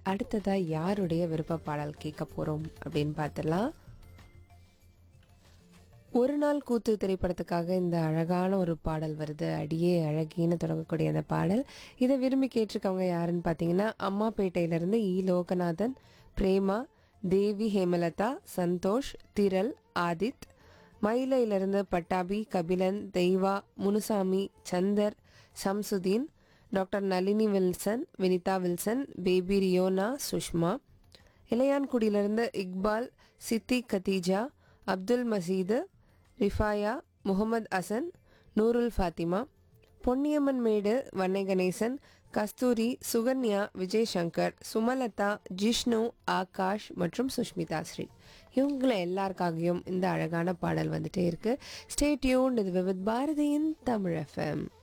அடுத்ததா யாருடைய விருப்ப பாடல் கேட்க போறோம் அப்படின்னு பார்த்துடலாம் ஒரு நாள் கூத்து திரைப்படத்துக்காக இந்த அழகான ஒரு பாடல் வருது அடியே அழகின்னு தொடங்கக்கூடிய அந்த பாடல் இதை விரும்பி கேட்டிருக்கவங்க யாருன்னு பார்த்தீங்கன்னா அம்மாப்பேட்டையிலிருந்து இ லோகநாதன் பிரேமா தேவி ஹேமலதா சந்தோஷ் திரள் ஆதித் மயிலையிலிருந்து Pattabi Kabilan Deiva Munusamy Chandar Shamsuddin doctor Nalini Wilson Vinitha Wilson baby Riona Sushma இளையான்குடியிலிருந்து இக்பால் சித்தி கதீஜா அப்துல் மசீது ரிஃபாயா முகமது அசன் நூருல் ஃபாத்திமா பொன்னியம்மன் மேடு வன்னை கணேசன் கஸ்தூரி சுகன்யா விஜய் சங்கர் சுமலதா ஜிஷ்ணு ஆகாஷ் மற்றும் சுஷ்மிதா ஸ்ரீ இவங்களை எல்லாருக்காகவும் இந்த அழகான பாடல் வந்துட்டே இருக்கு ஸ்டே டியூன் இது விவித் பாரதியின் தமிழ் எஃப்எம்